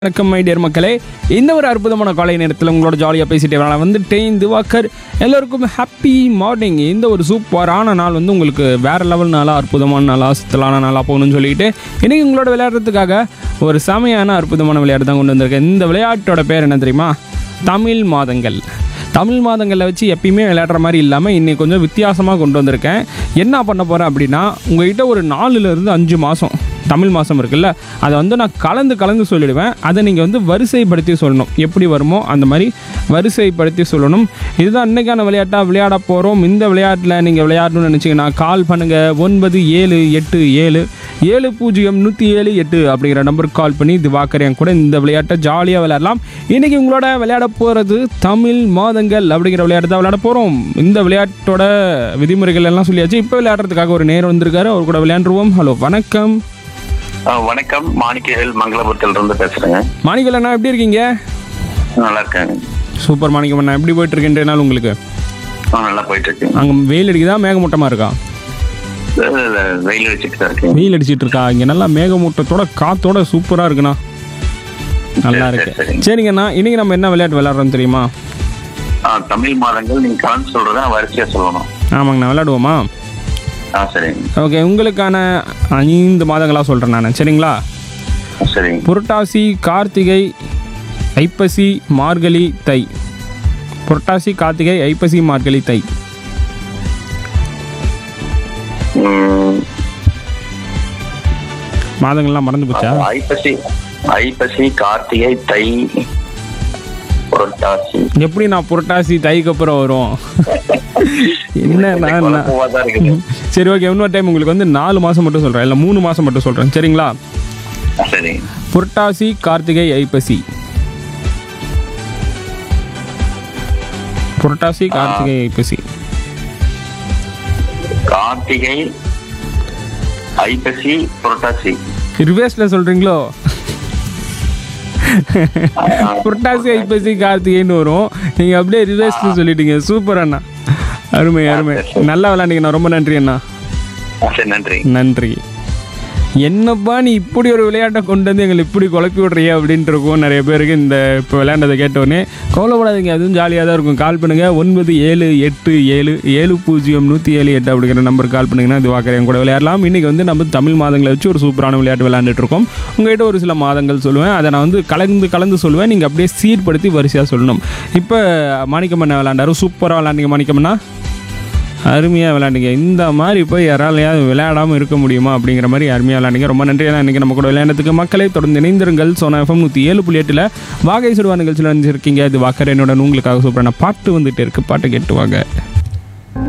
வணக்கம் my dear மக்களே இந்த ஒரு அற்புதமான காலை நேரத்தில் உங்களோட ஜாலியாக பேசிட்டே வரலாம் வந்துட்டேன் திவாகர் எல்லோருக்கும் ஹாப்பி மார்னிங் இந்த ஒரு சூப்பரான நாள் வந்து உங்களுக்கு வேற லெவல் நாளாக அற்புதமான நாளாக சுத்தலான நாளாக போகணும்னு சொல்லிட்டு இன்றைக்கி உங்களோட விளையாடுறதுக்காக ஒரு செமையான அற்புதமான விளையாட்டு தான் கொண்டு வந்திருக்கேன் இந்த விளையாட்டோட பேர் என்ன தெரியுமா தமிழ் மாதங்கள் தமிழ் மாதங்களில் வச்சு எப்பயுமே விளையாடுற மாதிரி இல்லாமல் இன்னைக்கு கொஞ்சம் வித்தியாசமாக கொண்டு வந்திருக்கேன் என்ன பண்ண போகிறேன் அப்படின்னா உங்ககிட்ட ஒரு நாலுலேருந்து அஞ்சு மாதம் தமிழ் மாதம் இருக்குல்ல அதை வந்து நான் கலந்து கலந்து சொல்லிடுவேன் அதை நீங்கள் வந்து வரிசைப்படுத்தி சொல்லணும் எப்படி வருமோ அந்த மாதிரி வரிசைப்படுத்தி சொல்லணும் இதுதான் இன்றைக்கான விளையாட்டாக விளையாட போகிறோம் இந்த விளையாட்டில் நீங்கள் விளையாடணும்னு நினச்சிங்கன்னா கால் பண்ணுங்கள் ஒன்பது ஏழு எட்டு ஏழு ஏழு பூஜ்ஜியம் நூற்றி ஏழு எட்டு அப்படிங்கிற நம்பருக்கு கால் பண்ணி திவாகர் என் கூட இந்த விளையாட்டை ஜாலியாக விளையாடலாம் இன்றைக்கி உங்களோட விளையாட போகிறது தமிழ் மாதங்கள் அப்படிங்கிற விளையாட்டு தான் விளையாட போகிறோம் இந்த விளையாட்டோட விதிமுறைகள் எல்லாம் சொல்லியாச்சு இப்போ விளையாடுறதுக்காக ஒரு நேரம் வந்திருக்காரு அவர் கூட விளையாண்டுருவோம் ஹலோ வணக்கம் ஆ, வணக்கம் மாணிக்கவேல் மங்களபுரத்துல இருந்து பேசுறேங்க மாணிக்கல் அண்ணா எப்படி இருக்கீங்க நல்லா இருக்கேங்க சூப்பர் மாணிக்கம் அண்ணா எப்படி போயிட்டு இருக்கேன் நாள் உங்களுக்கு ஆ, நல்லா போயிட்டு இருக்கேன் அங்கே வெயில் அடிக்குதா மேகமூட்டமாக இருக்கா இல்ல, இல்ல, வெயில் வச்சுட்டு தான் இருக்கேன் வெயில் அடிச்சிட்டு இருக்கா இங்கே நல்லா மேகமூட்டத்தோட காத்தோட சூப்பராக இருக்குண்ணா நல்லா சரி, இருக்கு சரி, சரி. சரிங்கண்ணா இன்னைக்கு நம்ம என்ன விளையாட்டு விளையாடுறோம் தெரியுமா ஆ, தமிழ் மாதங்கள் நீங்க கலந்து சொல்றத வரிசையா சொல்லணும் ஆமாங்கண்ணா விளையாடுவோமா ஆ சரிங்க ஓகே உங்களுக்கான ஐந்து மாதங்களாக சொல்கிறேன் நான் சரிங்களா சரிங்க புரட்டாசி கார்த்திகை ஐப்பசி மார்கழி தை புரட்டாசி கார்த்திகை ஐப்பசி மார்கழி தை ம், மாதங்கள்லாம் மறந்து போச்சா ஐப்பசி ஐப்பசி கார்த்திகை தை புரட்டாசி எப்படி நான் புரட்டாசி தைக்கு அப்புறம் வரும் என்ன நான் நான்- குழப்பமா தான் இருக்குது சரி ஓகே இன்னொரு டைம் உங்களுக்கு வந்து நாலு மாதம் மட்டும் சொல்கிறேன் இல்லை மூணு மாதம் மட்டும் சொல்கிறேன் சரிங்களா சரிங்க புரட்டாசி கார்த்திகை ஐப்பசி புரட்டாசி கார்த்திகை ஐப்பசி கார்த்திகை ஐப்பசி புரட்டாசி ரிவேர்ஸில் சொல்கிறீங்களோ புரட்டாசி ஐப்பசி கார்த்திகைன்னு வரும் நீங்கள் அப்படியே ரிவேர்ஸில் சொல்லிட்டீங்க சூப்பர் அண்ணா அருமை அருமை நல்லா விளாண்டிங்கண்ணா ரொம்ப நன்றி அண்ணா ஆ, சரி நன்றி நன்றி என்னப்பா நீ இப்படி ஒரு விளையாட்டை கொண்டு வந்து எங்களை இப்படி குழப்பி விட்றிய அப்படின்ட்டு இருக்கும் நிறைய பேருக்கு இந்த இப்போ விளையாண்டதை கேட்டோடனே கவலைப்படாதீங்க அதுவும் ஜாலியாக தான் இருக்கும் கால் பண்ணுங்கள் ஒன்பது ஏழு எட்டு ஏழு ஏழு பூஜ்ஜியம் நூற்றி ஏழு எட்டு அப்படிங்கிற நம்பருக்கு கால் பண்ணிங்கன்னா இது வாக்கரையும் கூட விளையாடலாம் இன்றைக்கி வந்து நம்ம தமிழ் மாதங்களை வச்சு ஒரு சூப்பரான விளையாட்டு விளையாண்டுட்டு இருக்கோம் உங்கள்கிட்ட ஒரு சில மாதங்கள் சொல்லுவேன் அதை நான் வந்து கலந்து கலந்து சொல்லுவேன் நீங்கள் அப்படியே சீர்படுத்தி வரிசையாக சொல்லணும் இப்போ மாணிக்கம்மண்ணா விளையாண்டாரு சூப்பராக விளையாண்டிங்க மாணிக்கம்மண்ணா அருமையாக விளையாண்டிங்க இந்த மாதிரி போய் யாராலையாவது விளையாடாமல் இருக்க முடியுமா அப்படிங்கிற மாதிரி அருமையாக விளையாண்டிங்க ரொம்ப நன்றி தான் இன்றைக்கி நம்ம கூட விளையாண்டதுக்கு மக்களை தொடர்ந்து இணைந்திருங்கள் சோனா எஃப்எம் நூற்றி ஏழு புள்ளி எட்டில் வாகை சுடுவா நிகழ்ச்சியில் நினைச்சிருக்கீங்க இது வாக்கர் என்னோட உங்களுக்காக சூப்பரான பாட்டு வந்துட்டு இருக்கு பாட்டு கேட்டு வாங்க